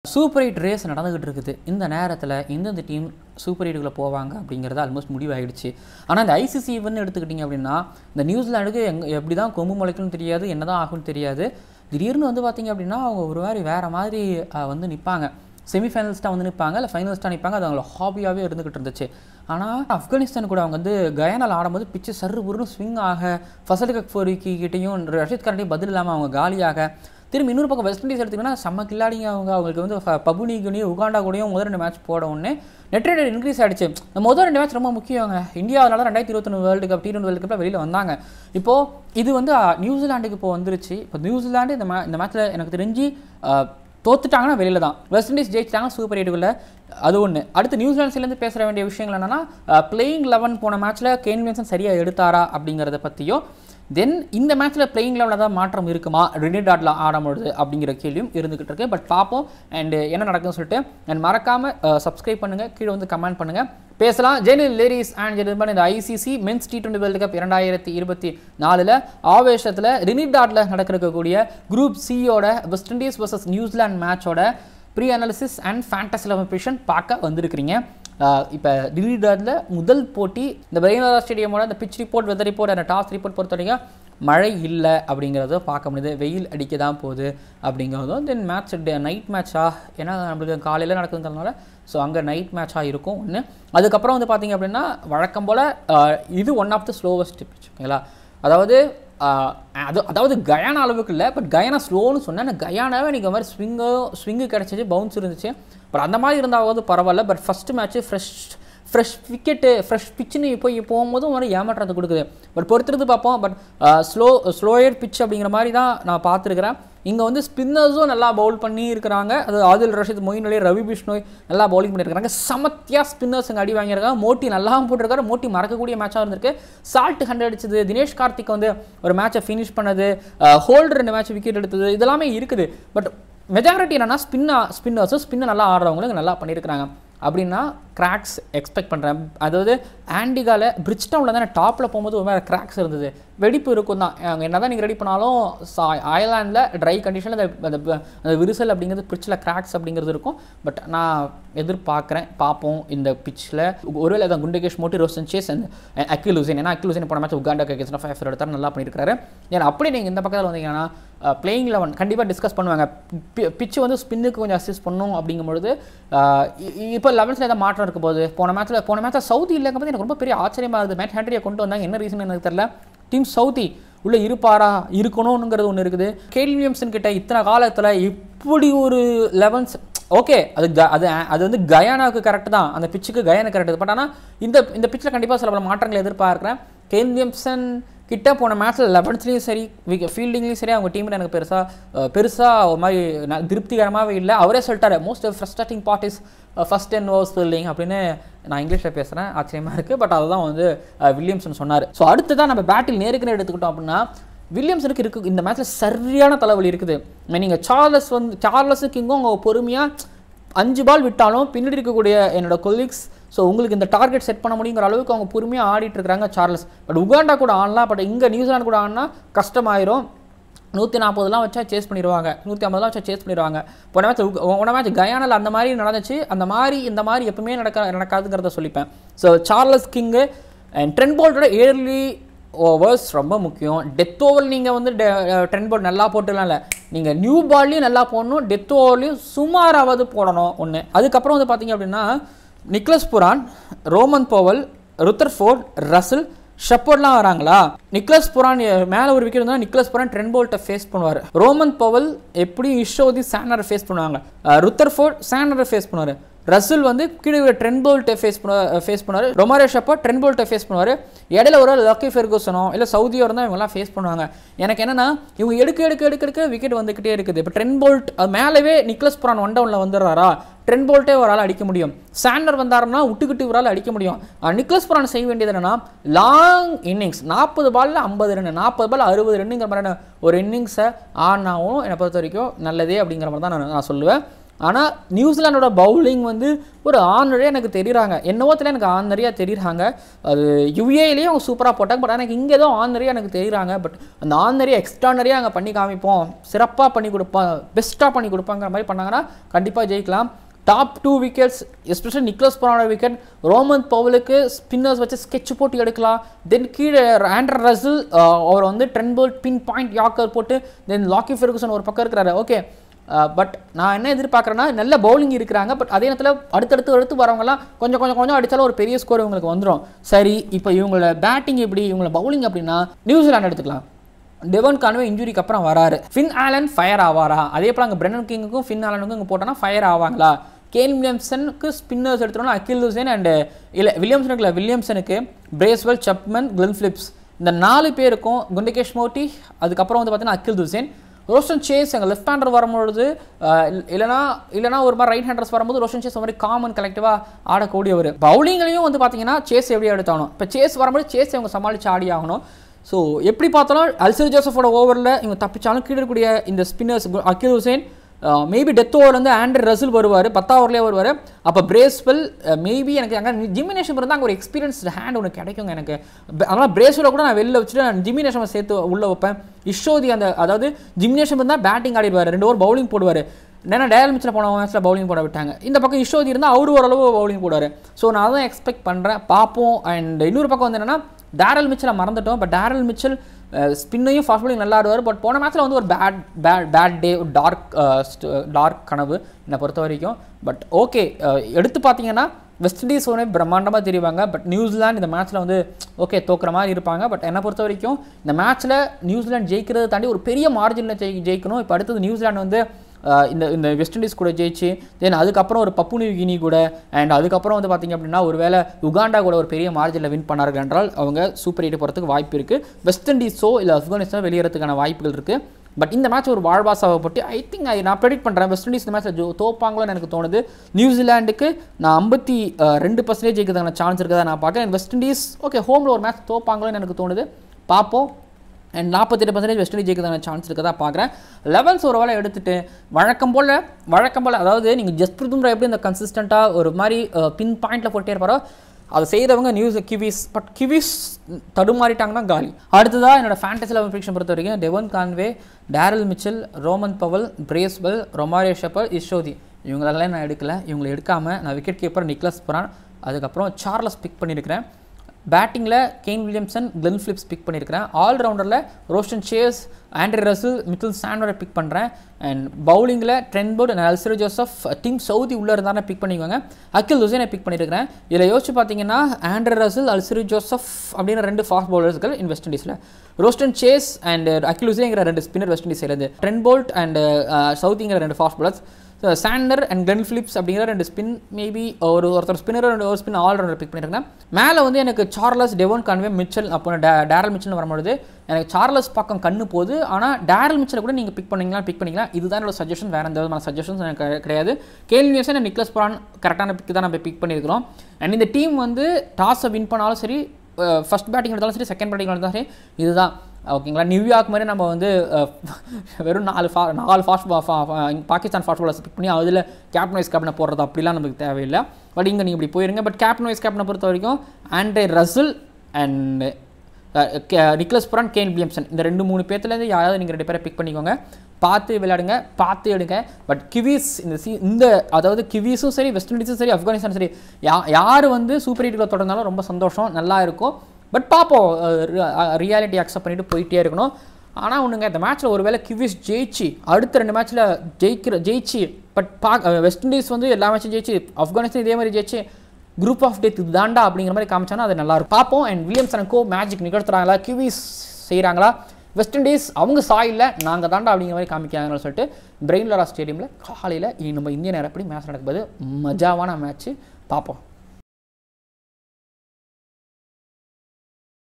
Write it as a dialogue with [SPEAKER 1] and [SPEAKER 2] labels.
[SPEAKER 1] super eight race நடந்துகிட்டு இருக்குது இந்த நேரத்தில் எந்தெந்த டீம் சூப்பர் எயிட்டுக்குள்ளே போவாங்க அப்படிங்கிறது ஆல்மோஸ்ட் முடிவாயிடுச்சு ஆனால் இந்த ஐசிசி ஈவன் எடுத்துக்கிட்டிங்க அப்படின்னா இந்த நியூசிலாண்டுக்கு எங் எப்படி தான் கொம்பு முளைக்கும்னு தெரியாது என்ன தான் ஆகும்னு தெரியாது திடீர்னு வந்து பார்த்தீங்க அப்படின்னா அவங்க ஒரு மாதிரி வேறு மாதிரி அஹ், வந்து நிற்பாங்க செமிஃபைனல்ஸ்ட்டாக வந்து நிற்பாங்க இல்லை ஃபைனல்ஸ்ட்டாக நிற்பாங்க அது அவங்களோட ஹாபியாகவே இருந்துகிட்டு இருந்துச்சு ஆனால் ஆப்கானிஸ்தான் கூட அவங்க வந்து கயானால் ஆடும்போது பிச்சு சர்ரு புருன்னு ஸ்விங் ஆக ஃபசல் கக்ஃபோரிக்கு கிட்டேயும் ரஷித் கார்டையும் பதில் இல்லாமல் அவங்க காலியாக திரும்பி இன்னொரு பக்கம் வெஸ்ட் இண்டீஸ் எடுத்திங்கன்னா செம்ம கில்லாடிங்க அவங்க அவங்களுக்கு வந்து ஃப- பபுனி குனியும் உகாண்டா கூடயும் முதல் ரெண்டு மேட்ச் போட உடனே நெட் ரேட் இன்க்ரீஸ் ஆயிடுச்சு இந்த முதல் ரெண்டு மேட்ச் ரொம்ப முக்கியங்க இந்தியா அதனால ரெண்டாயிரத்தி இருபத்தொன்று world cup T twenty world கப்பில் வெளியில் வந்தாங்க இப்போது இது வந்து அஹ், நியூசிலாண்டுக்கு இப்போ வந்துருச்சு இப்போ நியூசிலாண்டு இந்த மே இந்த மேட்ச்சில் எனக்கு தெரிஞ்சு அஹ், தோத்துட்டாங்கன்னா வெளியில தான் வெஸ்ட் இண்டீஸ் ஜெயிச்சிட்டாங்க சூப்பர் எயிட்டுக்குள்ள அது ஒன்று அடுத்து நியூசிலாந்து சைட்லேருந்து பேசுகிற வேண்டிய விஷயங்கள் என்னன்னா பிளேயிங் லெவன் போன மேட்ச்சில் கேன் வில்சன் சரியாக எடுத்தாரா அப்படிங்கிறத பற்றியும் தென் இந்த மேட்ச்சில் பிளேயிங் லெவலில் ஏதாவது மாற்றம் இருக்குமா ரினிடாட்ல ஆடும்பொழுது அப்படிங்கிற கேள்வியும் இருந்துகிட்டு இருக்கு பட் பார்ப்போம் அண்ட் என்ன நடக்குதுன்னு சொல்லிட்டு அண்ட் மறக்காமல் சப்ஸ்கிரைப் பண்ணுங்கள் கீழே வந்து கமெண்ட் பண்ணுங்கள் பேசலாம் ஜெனில் லேடிஸ் அண்ட் ஜென்டில்மேன் இந்த ICC men's T twenty world cup இரண்டாயிரத்தி இருபத்தி நாலில் ஆவேசத்தில் ரினிடாட்ல நடக்கக்கூடிய குரூப் சியோட வெஸ்ட் இண்டீஸ் வர்சஸ் நியூசிலாந்து மேட்சோட pre analysis and fantasy eleven பார்க்க வந்திருக்கிறீங்க இப்போ டிலிடாடில் முதல் போட்டி இந்த பிரெயினோரா ஸ்டேடியமோட அந்த பிச் ரிப்போர்ட் வெதர் ரிப்போர்ட் அந்த டாஸ் ரிப்போர்ட் பொறுத்த வரைக்கும் மழை இல்லை அப்படிங்கிறத பார்க்க முடியுது வெயில் அடிக்க தான் போகுது அப்படிங்கிறதும் தென் மேட்ச் நைட் மேட்சா ஏன்னா நம்மளுக்கு காலையில் நடக்குதுங்கிறதுனால ஸோ அங்கே நைட் மேட்சாக இருக்கும் ஒன்று அதுக்கப்புறம் வந்து பார்த்தீங்க அப்படின்னா வழக்கம் போல் இது one of the slowest pitch ஓகேங்களா அதாவது ஆஹ், அது அதாவது கயானா அளவுக்கு இல்லை பட் கயானா ஸ்லோன்னு சொன்னேன் ஆனால் கயானாவே நீங்கள் மாதிரி ஸ்விங்கோ ஸ்விங்கு கிடச்சிச்சு பவுன்ஸ் இருந்துச்சு பட் அந்த மாதிரி இருந்தாவது பரவாயில்ல but first match fresh fresh wicket fresh பிச்சுன்னு போய் போகும்போதும் ஒரு ஏமாற்றத்தை கொடுக்குது பட் பொறுத்திருந்து பார்ப்போம் பட் ஸ்லோ ஸ்லோயர் பிச் அப்படிங்கிற மாதிரி தான் நான் பார்த்துருக்கிறேன் இங்கே வந்து ஸ்பின்னர்ஸும் நல்லா பவுல் பண்ணி இருக்கிறாங்க அது ஆதில் ரஷீத் மொயின் அலி ரவி பிஷ்ணோய் நல்லா பவுலிங் பண்ணியிருக்காங்க சமத்தியாக ஸ்பின்னர்ஸ் அங்கே அடி வாங்கியிருக்காங்க மோட்டி நல்லாவும் போட்டிருக்காரு மோட்டி மறக்கக்கூடிய மேட்சாக இருந்திருக்கு சால்ட் ஹண்ட்ரட் அடிச்சது தினேஷ் கார்த்திக் வந்து ஒரு மேட்சை ஃபினிஷ் பண்ணது ஹோல்டர் ரெண்டு மேட்ச் விக்கெட் எடுத்தது இதெல்லாமே இருக்குது பட் மெஜாரிட்டி என்னன்னா ஸ்பின்னா ஸ்பின்னர்ஸும் ஸ்பின்னை நல்லா ஆடுறவங்களுக்கு நல்லா பண்ணியிருக்கிறாங்க அப்படின்னா கிராக்ஸ் எக்ஸ்பெக்ட் பண்ணுறேன் அதாவது ஆண்டிகால பிரிட்ஜ் டவுனில் தானே டாப்பில் போகும்போது ஒரு மாதிரி கிராக்ஸ் இருந்தது வெடிப்பு இருக்கும் தான் அங்கே என்ன தான் நீங்கள் ரெடி பண்ணாலும் ஐலாண்டில் ட்ரை கண்டிஷனில் அந்த அந்த ப- அந்த விரிசல் அப்படிங்கிறது பிரிட்ஜில் கிராக்ஸ் அப்படிங்கிறது இருக்கும் பட் நான் எதிர்பார்க்குறேன் பார்ப்போம் இந்த பிச்சில் ஒருவேளை அதான் Gudakesh Motie Roston Chase and Akeal Hosein ஏன்னா அக்கில் ஹுசேன் போன மேட்ச் உகாண்டா கேஸ் ஃபைவ் எடுத்தாரு நல்லா பண்ணியிருக்காரு ஏன்னா அப்படி நீங்கள் இந்த பக்கத்தில் வந்தீங்கன்னா பிளேயிங் லெவன் கண்டிப்பாக டிஸ்கஸ் பண்ணுவாங்க பிச்சு வந்து ஸ்பின்னுக்கு கொஞ்சம் அசிஸ்ட் பண்ணும் அப்படிங்கும்பொழுது இப்போ லெவன்ஸில் ஏதாவது மாற்றம் இருக்கும் போது போன மேட்ச்சில் போன மேட்ச்சில் சவுதி இல்லைங்கும்போது எனக்கு ரொம்ப பெரிய ஆச்சரியமாக இருக்குது மேட் ஹேண்ட்ரியை கொண்டு வந்தாங்க என்ன ரீசன் எனக்கு தெரியல டீம் சவுதி உள்ள இருப்பாரா இருக்கணும்ங்கிறது ஒன்று இருக்குது கேல் வில்லியம்சன் கிட்ட இத்தனை காலத்தில் இப்படி ஒரு லெவன்ஸ் ஓகே அது க- அது அது வந்து கயானாவுக்கு கரெக்ட் தான் அந்த பிச்சுக்கு கயானா கரெக்ட் பட் ஆனால் இந்த இந்த பிச்சில் கண்டிப்பாக சில பல மாற்றங்கள் எதிர்பார்க்குறேன் கேல் வில்லியம்சன் கிட்ட போன மேட்ச்சில் லெவன்த்லேயும் சரி ஃபீல்டிங்லேயும் சரி அவங்க டீமில் எனக்கு பெருசாக பெருசாக ஒரு மாதிரி ந- திருப்திகரமாகவே இல்லை அவரே சொல்லிட்டாரு most frustrating part is first ten overs fielding அப்படின்னு நான் இங்கிலீஷில் பேசுகிறேன் ஆச்சரியமாக இருக்குது பட் அதுதான் வந்து அஹ், வில்லியம்சன் சொன்னார் ஸோ அடுத்து தான் நம்ம பேட்டில் நேருக்கு எடுத்துக்கிட்டோம் அப்படின்னா வில்லியம்சனுக்கு இருக்கு இந்த மேட்ச்சில் சரியான தலைவலி இருக்குது நீங்கள் சார்லஸ் வந்து சார்லஸு கிங்கும் அவங்க பொறுமையாக அஞ்சு பால் விட்டாலும் பின்னாடி இருக்கக்கூடிய என்னோட கொலீக்ஸ் ஸோ உங்களுக்கு இந்த டார்கெட் செட் பண்ண முடியுங்கிற அளவுக்கு அவங்க பொறுமையாக ஆடிட்டு இருக்காங்க சார்லஸ் பட் உகாண்டா கூட ஆடலாம் பட் இங்கே நியூசிலாந்து கூட ஆடினா கஷ்டமாயிரும் நூற்றி நாற்பதுலாம் வச்சா சேஸ் பண்ணிடுவாங்க நூற்றி ஐம்பதுலாம் வச்சா சேஸ் பண்ணிடுவாங்க போன மேட்ச் போன மேட்ச் கயானில் அந்த மாதிரி நடந்துச்சு அந்த மாதிரி இந்த மாதிரி எப்பவுமே நடக்க நடக்காதுங்கிறத சொல்லிப்பேன் so Charles King and Trent போல்ட்டோட ஏர்லி ஓவர்ஸ் ரொம்ப முக்கியம் டெத் ஓவர் நீங்கள் வந்து ட்ரெண்ட் போல்ட் நல்லா போட்டுலாம் இல்லை நீங்கள் நியூ பால்லையும் நல்லா போடணும் டெத் ஓவர்லையும் சுமாராவது போடணும் ஒன்று அதுக்கப்புறம் வந்து பார்த்தீங்க அப்படின்னா Nicholas Pooran Rovman Powell Rutherford Russell ஷப்போர்ட்லாம் வராங்களா நிக்லஸ் புரான் மேலே ஒரு விக்கெட் இருந்தால் நிக்லஸ் புரான் ட்ரெண்ட் போல்ட்டை ஃபேஸ் பண்ணுவார் ரோமன் பவல் எப்படியும் இஷோதி சானரை ஃபேஸ் பண்ணுவாங்க ருத்தர்ஃபோர்ட் சானரை ஃபேஸ் பண்ணுவார் ரசில் வந்து கீழே ட்ரெண்ட் போல்ட்டை ஃபேஸ் பண்ண ஃபேஸ் பண்ணுவார் ரொமாரோ ஷப்போ ட்ரெண்ட் போல்ட்டை ஃபேஸ் பண்ணுவார் இடையில ஒரு லக்கி ஃபெர்கூசனோ இல்லை சவுதியோ இருந்தால் இவங்கெல்லாம் ஃபேஸ் பண்ணுவாங்க எனக்கு என்னன்னா இவங்க எடுக்க எடுக்க எடுக்க எடுக்க விக்கெட் வந்துக்கிட்டே இருக்குது இப்போ ட்ரெண்ட் போல்ட் மேலவே நிக்லஸ் புரான் ஒன் டவுனில் வந்துடுறாரா ட்ரெண்ட் போல்ட்டே ஒரு ஆள் அடிக்க முடியும் சாண்டர் வந்தாருன்னா விட்டுக்கிட்டு ஒரு ஆள் அடிக்க முடியும் ஆனா, நிக்லஸ் புரான் செய்ய வேண்டியது என்னன்னா லாங் இன்னிங்ஸ் நாற்பது பால்ல ஐம்பது ரன் நாற்பது பால் அறுபது ரன்னுங்கிற மாதிரியான ஒரு இன்னிங்ஸை ஆடினாவும் என்னை பொறுத்த வரைக்கும் நல்லதே அப்படிங்கிற மாதிரி தான் நான் நான் சொல்லுவேன் ஆனால் நியூசிலாண்டோட பவுலிங் வந்து ஒரு ஆனரே எனக்கு தெரியுறாங்க என்னவோத்தில் எனக்கு ஆனரியாக தெரியுறாங்க அது யுஏலேயே அவங்க சூப்பராக போட்டாங்க பட் எனக்கு இங்கே ஏதோ ஆனரியாக எனக்கு தெரியுறாங்க பட் அந்த ஆனரியை எக்ஸ்ட்ரானரியாக அங்கே பண்ணி காமிப்போம் சிறப்பாக பண்ணி கொடுப்போம் பெஸ்ட்டாக பண்ணி கொடுப்பாங்கிற மாதிரி பண்ணாங்கன்னா கண்டிப்பாக ஜெயிக்கலாம் top two wickets especially Nicholas பரானோட விக்கெட் ரோமன் பவுலுக்கு ஸ்பின்னர்ஸ் வச்சு ஸ்கெட்ச் போட்டு எடுக்கலாம் தென் கீழே ஆண்ட்ரர் ரசில் அவர் வந்து ட்ரென்போல் பின் பாயிண்ட் யாக்கர் போட்டு தென் லாக்கி ஃபெர்குசன் ஒரு பக்கம் இருக்கிறாரு ஓகே பட் நான் என்ன எதிர்பார்க்குறேன்னா நல்ல பவுலிங் இருக்கிறாங்க பட் அதே நேரத்தில் அடுத்தடுத்து அடுத்து வரவங்கலாம் கொஞ்சம் கொஞ்சம் கொஞ்சம் அடித்தாலும் ஒரு பெரிய ஸ்கோர் இவங்களுக்கு வந்துடும் சரி இப்போ இவங்களோட பேட்டிங் எப்படி இவங்களோட பவுலிங் அப்படின்னா நியூசிலாந்து எடுத்துக்கலாம் டெவன் கான்வே இன்ஜுரிக்கு அப்புறம் வராரு ஃபின் ஆலன் ஃபயர் ஆவாரா அதே போல் அங்கே பிரெனன் கிங்குக்கும் ஃபின் ஆலனுக்கும் இங்கே போட்டோன்னா ஃபயர் ஆவாங்களா கேன் வில்லியம்சனுக்கு ஸ்பின்னர்ஸ் எடுத்துட்டோம்னா அகில் ஹுசேன் அண்ட் இல்லை வில்லியம்சனுக்கு இல்லை வில்லியம்சனுக்கு பிரேஸ்வெல் சப்மன் கிளென் ஃபிலிப்ஸ் இந்த நாலு பேருக்கும் குண்டகேஷ் மோட்டி அதுக்கப்புறம் வந்து பார்த்தீங்கன்னா அகில் ஹுசேன் ரோஷன் சேஸ் எங்கள் லெஃப்ட் ஹேண்டர் வரும்பொழுது அஹ், இல்ல- இல்லைனா இல்லைனா ஒரு மாதிரி ரைட் ஹேண்டர்ஸ் வரும்போது ரோஷன் சேஸ் ஒரு மாதிரி காமன் கலெக்டிவாக ஆடக்கூடியவர் பவுலிங்லையும் வந்து பார்த்தீங்கன்னா சேஸ் எப்படி எடுத்தாகணும் இப்போ சேஸ் வரும்போது சேஸ் இவங்க சமாளித்து ஆடி ஆகணும் ஸோ எப்படி பார்த்தாலும் அல்சர் ஜோசஃபோட ஓவரில் இவங்க தப்பிச்சாலும் கீழே இருக்கக்கூடிய இந்த spinners Akeal Hosein maybe death over வந்து ஆண்ட்ரி ரசில் வருவார் பத்தா ஓவர்லேயே வருவார் அப்போ பிரேஸ்வெல் மேபி எனக்கு அங்கே ஜிமினேஷன் இருந்தால் அங்கே ஒரு எக்ஸ்பீரியன்ஸ் ஹேண்ட் ஒன்று கிடைக்குங்க எனக்கு ப- அதனால பிரேஸ்வெல்லை கூட நான் வெளில வச்சுட்டு நான் ஜிமினேஷனை சேர்த்து உள்ளே வைப்பேன் இஷோதி அந்த அதாவது ஜிமினேஷன் இருந்தால் பேட்டிங் ஆடிடுவார் ரெண்டு ஓவர் பவுலிங் போடுவார் ஏன்னா டேல் மிச்சில் போன மேட்ச்சில் பவுலிங் போட விட்டாங்க இந்த பக்கம் இஷோதி இருந்தால் அவரு ஓரளவு பவுலிங் போடுவார் ஸோ நான் அதான் எக்ஸ்பெக்ட் பண்ணுறேன் பார்ப்போம் அண்ட் இன்னொரு பக்கம் வந்து என்னன்னா டேரல் மிச்சலை மறந்துட்டோம் பட் டேரல் மிச்சல் ஸ்பின்னையும் ஃபாஸ்ட் bowling நல்லா ஆடுவார் பட் போன மேட்ச்சில் வந்து ஒரு bad bad bad day dark dark கனவு என்னை பொறுத்த வரைக்கும் பட் ஓகே எடுத்து பார்த்தீங்கன்னா வெஸ்ட் இண்டீஸ் ஒரே பிரம்மாண்டமாக தெரிவாங்க பட் நியூசிலாந்து இந்த மேட்ச்சில் வந்து ஓகே தோக்குற மாதிரி இருப்பாங்க பட் என்னை பொறுத்த வரைக்கும் இந்த மேட்ச்சில் நியூசிலாந்து ஜெயிக்கிறத தாண்டி ஒரு பெரிய மார்ஜினில் ஜெயி ஜெயிக்கணும் இப்போ அடுத்தது நியூசிலாந்து வந்து அஹ், இந்த இந்த வெஸ்ட் இண்டீஸ் கூட ஜெயிச்சு தென் அதுக்கப்புறம் ஒரு பப்புனி கினி கூட அண்ட் அதுக்கப்புறம் வந்து பார்த்தீங்க அப்படின்னா ஒருவேளை உகாண்டா கூட ஒரு பெரிய மார்ஜினில் வின் பண்ணார்கள் என்றால் அவங்க சூப்பர் எயிட் போகிறதுக்கு வாய்ப்பு இருக்குது வெஸ்ட் இண்டீஸோ இல்லை ஆப்கானிஸ்தான் வெளியேறதுக்கான வாய்ப்புகள் இருக்குது பட் இந்த மேட்ச் ஒரு வாழ்வாசாவை போட்டு ஐ திங்க் நான் ப்ரெடிக்ட் பண்ணுறேன் வெஸ்ட் இண்டீஸ் இந்த மேட்ச்சில் ஜோ தோப்பாங்களோன்னு எனக்கு தோணுது நியூசிலாண்டுக்கு நான் ஐம்பத்தி ரெண்டு பர்சன்டேஜ் ஜெயிக்கிறதுக்கான சான்ஸ் இருக்கதா நான் பார்க்குறேன் வெஸ்ட் இண்டீஸ் ஓகே ஹோமில் ஒரு மேட்ச் தோப்பாங்களோன்னு எனக்கு தோணுது பார்ப்போம் அண்ட் நாற்பத்தெட்டு பர்சன்டேஜ் வெஸ்ட் இண்டீஸ் ஜெயிக்கிறதான சான்ஸ் இருக்கதா பார்க்குறேன் லெவல்ஸ் ஒரு வேளை எடுத்துட்டு வழக்கம் போல் வழக்கம் போல் அதாவது நீங்கள் ஜஸ்பிரித் பும்ரா எப்படி இந்த கன்சிஸ்டண்ட்டாக ஒரு மாதிரி பின் பாயிண்டில் போட்டே இருப்பாரோ அதை செய்கிறவங்க நியூஸ் கிவிஸ் பட் கிவிஸ் தடுமாறிட்டாங்கன்னா காலி அடுத்ததாக என்னோட ஃபேண்டசி லெவல் ப்ரிக்ஷன் பொறுத்த வரைக்கும் Devon Conway Daryl Mitchell Rovman Powell Bracewell Romario Shepherd Ish Sodhi இவங்களெல்லாம் நான் எடுக்கல இவங்களை எடுக்காமல் நான் விக்கெட் கீப்பர் நிக்லஸ் புரான் அதுக்கப்புறம் சார்லஸ் பிக் பண்ணியிருக்கிறேன் பேட்டிங்கில் Kane Williamson Glenn Phillips pick பண்ணியிருக்கிறேன் ஆல்ரவுண்டரில் Roston Chase Andre Russell Mitchell சாண்டரை பிக் பண்ணுறேன் அண்ட் பவுலிங்கில் Trent Boult and Alzarri Joseph Tim Southee உள்ளே இருந்தாலும் பிக் பண்ணிக்கோங்க அகில் ஹுசேனை பிக் பண்ணியிருக்கிறேன் இதில் யோசிச்சு பார்த்தீங்கன்னா ஆண்ட்ரி ரசில் அல்சரி ஜோசப் அப்படின்னு ரெண்டு ஃபாஸ்ட் பவுலர்ஸ்கள் இன் வெஸ்ட் இண்டீஸில் ரோஸ்டன் சேஸ் அண்ட் அகில் ஹுசேங்கிற ரெண்டு ஸ்பின்னர் வெஸ்ட் இண்டீஸ் இருந்து ட்ரென்போல்ட் அண்ட் சவுதிங்கிற ரெண்டு fast bowlers Santner and Glenn Phillips அப்படிங்கிற ரெண்டு ஸ்பின் மேபி ஒரு ஒருத்தர் ஸ்பின்னர் ரெண்டு ஒரு ஸ்பின் ஆல்ரவுண்டர் பிக் பண்ணியிருக்கேன் மேலே வந்து எனக்கு சார்லஸ் டெவோன் கான்வே மிச்சல் அப்போ டே டேரல் மிச்சல் வரும்பொழுது எனக்கு சார்லஸ் பக்கம் கண்ணு போகுது ஆனால் டேரல் மிச்சலை கூட நீங்கள் பிக் பண்ணிக்கலாம் பிக் பண்ணிக்கலாம் இதுதான் என்னோட சஜஷன் வேறு எந்த விதமான சஜஷன்ஸ் எனக்கு கிடை- கிடையாது கேல் நியூஸன் அண்ட் நிக்லஸ் புரான் கரெக்டான பிக் தான் நம்ம பிக் பண்ணியிருக்கிறோம் அண்ட் இந்த டீம் வந்து டாஸை வின் பண்ணாலும் சரி ஃபர்ஸ்ட் பேட்டிங் எடுத்தாலும் சரி செகண்ட் பேட்டிங் எடுத்தாலும் சரி இதுதான் ஓகேங்களா நியூயார்க் மாதிரி நம்ம வந்து அஹ், வெறும் நாலு ஃபா நாலு fast Pakistan fast bowlers pick பண்ணி அதில் கேப்டன் வைஸ் கேப்டனை போடுறது அப்படிலாம் நமக்கு தேவையில்லை பட் இங்கே நீங்கள் இப்படி போயிருங்க பட் கேப்டன் வைஸ் கேப்டனை பொறுத்த வரைக்கும் Andre Russell and Nicholas Pooran Kane Williamson இந்த ரெண்டு மூணு பேர்த்துலேருந்து யாராவது நீங்கள் ரெண்டு பேரை பிக் பண்ணிக்கோங்க பார்த்து விளையாடுங்க பார்த்து எடுங்க பட் கிவிஸ் இந்த சி இந்த அதாவது கிவிஸும் சரி வெஸ்ட் இண்டீஸும் சரி ஆப்கானிஸ்தானும் சரி யா யார் வந்து சூப்பர் எயிட்டில் தொடர்ந்தாலும் ரொம்ப சந்தோஷம் நல்லா இருக்கும் பட் பார்ப்போம் ரியாலிட்டி அக்செப்ட் பண்ணிட்டு போயிட்டே இருக்கணும் ஆனால் ஒன்றுங்க இந்த மேட்ச்சில் ஒருவேளை கிவிஸ் ஜெயிச்சு அடுத்த ரெண்டு மேட்ச்சில் ஜெயிக்கிற ஜெயிச்சு பட் பா வெஸ்ட் இண்டீஸ் வந்து எல்லா மேட்சும் ஜெயிச்சு ஆப்கானிஸ்தான் இதே மாதிரி ஜெயிச்சு குரூப் ஆஃப் டெத் தாண்டா அப்படிங்கிற மாதிரி காமிச்சானா அது நல்லா இருக்கும் பார்ப்போம் அண்ட் வில்லியம்சனுக்கோ மேஜிக் நிகழ்த்துறாங்களா கிவிஸ் செய்கிறாங்களா வெஸ்ட் இண்டீஸ் அவங்க சாயில் நாங்கள் தாண்டா அப்படிங்கிற மாதிரி காமிக்கிறாங்கன்னு சொல்லிட்டு பிரெயின்லரா ஸ்டேடியமில் காலையில் நம்ம இந்திய நேரப்படி மேட்ச் நடக்கும்போது மஜாவான மேட்ச்சு பார்ப்போம்